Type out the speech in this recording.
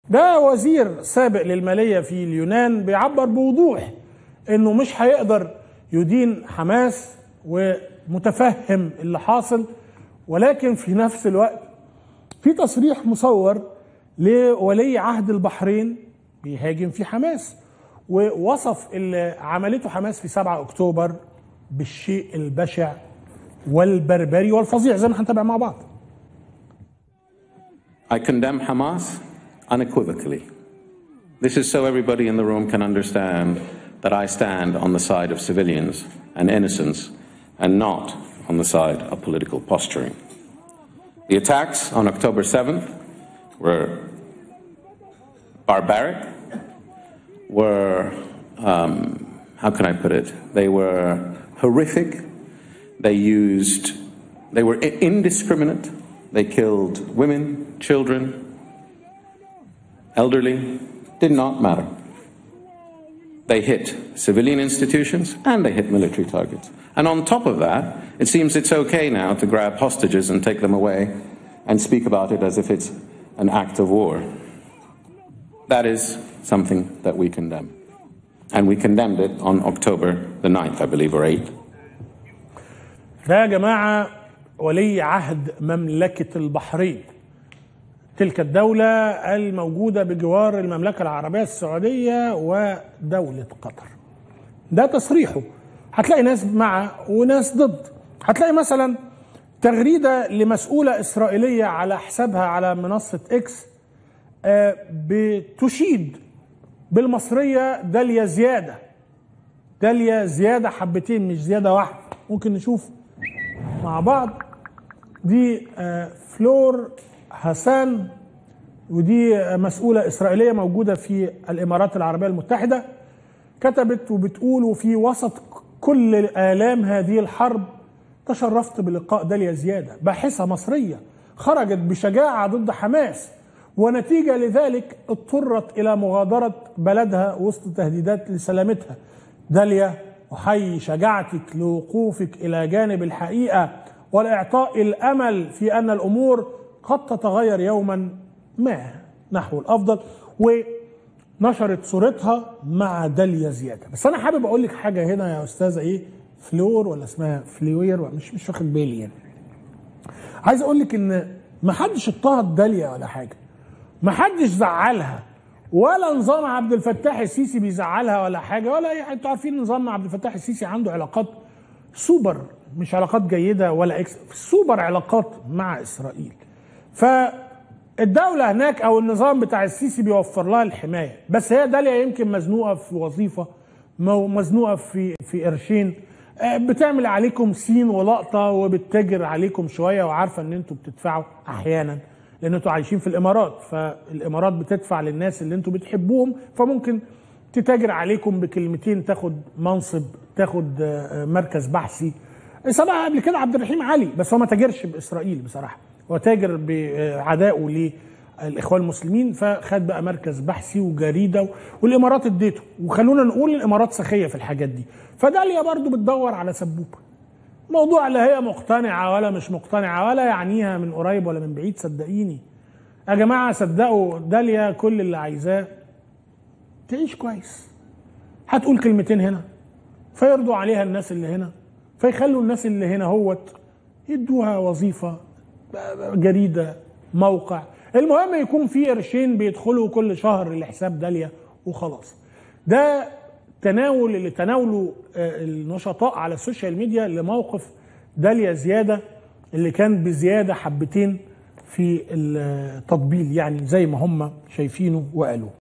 ده وزير سابق للماليه في اليونان بيعبر بوضوح انه مش هيقدر يدين حماس ومتفهم اللي حاصل ولكن في نفس الوقت في تصريح مصور لولي عهد البحرين بيهاجم في حماس ووصف اللي عملته حماس في 7 اكتوبر بالشيء البشع والبربري والفظيع زي ما هنتابع مع بعض I condemn Hamas unequivocally. This is so everybody in the room can understand that I stand on the side of civilians and innocence and not on the side of political posturing. The attacks on October 7th were barbaric, were, um, how can I put it? They were horrific. They used, they were indiscriminate. They killed women, children, elderly, did not matter. They hit civilian institutions and they hit military targets. And on top of that, it seems it's okay now to grab hostages and take them away and speak about it as if it's an act of war. That is something that we condemn. And we condemned it on October the 9th, I believe, or 8th. ده يا جماعة ولي عهد مملكة البحرين تلك الدولة الموجودة بجوار المملكة العربية السعودية ودولة قطر ده تصريحه هتلاقي ناس مع وناس ضد هتلاقي مثلا تغريدة لمسؤولة إسرائيلية على حسابها على منصة إكس آه، بتشيد بالمصرية داليا زيادة داليا زيادة حبتين مش زيادة واحدة ممكن نشوف مع بعض دي آه، فلور هاسان ودي آه، مسؤولة إسرائيلية موجودة في الإمارات العربية المتحدة كتبت وبتقول وفي وسط كل آلام هذه الحرب تشرفت بلقاء داليا زيادة باحثة مصرية خرجت بشجاعة ضد حماس ونتيجة لذلك اضطرت إلى مغادرة بلدها وسط تهديدات لسلامتها داليا أحيي شجاعتك لوقوفك إلى جانب الحقيقة والإعطاء الأمل في أن الأمور قد تتغير يوما ما نحو الأفضل ونشرت صورتها مع داليا زيادة بس أنا حابب أقول لك حاجة هنا يا أستاذة إيه فلور ولا اسمها فلوير ولا مش مش واخد بالي يعني عايز أقول لك إن ما حدش اضطهد داليا ولا حاجة ما حدش زعلها ولا نظام عبد الفتاح السيسي بيزعلها ولا حاجه ولا اي انتوا عارفين نظام عبد الفتاح السيسي عنده علاقات سوبر مش علاقات جيده ولا اكس سوبر علاقات مع اسرائيل فالدوله هناك او النظام بتاع السيسي بيوفر لها الحمايه بس هي داليا يمكن مزنوقه في وظيفه مو- مزنوقه في في قرشين آه، بتعمل عليكم سين ولقطه وبتتاجر عليكم شويه وعارفه ان انتوا بتدفعوا احيانا لان انتوا عايشين في الامارات فالامارات بتدفع للناس اللي انتوا بتحبوهم فممكن تتاجر عليكم بكلمتين تاخد منصب تاخد آه، مركز بحثي سبق قبل كده عبد الرحيم علي بس هو ما تاجرش باسرائيل بصراحه هو تاجر بعدائه للاخوان المسلمين فخد بقى مركز بحثي وجريده والامارات اديته وخلونا نقول الامارات سخيه في الحاجات دي فداليا برضو بتدور على سبوبه موضوع لا هي مقتنعة ولا مش مقتنعة ولا يعنيها من قريب ولا من بعيد صدقيني يا جماعة صدقوا داليا كل اللي عايزاه تعيش كويس هتقول كلمتين هنا فيرضوا عليها الناس اللي هنا فيخلوا الناس اللي هنا هوت يدوها وظيفة جريدة موقع المهم يكون في قرشين بيدخلوا كل شهر لحساب داليا وخلاص ده تناول اللي تناوله آه، النشطاء على السوشيال ميديا لموقف داليا زيادة اللي كان بزيادة حبتين في التطبيل يعني زي ما هم شايفينه وقالوه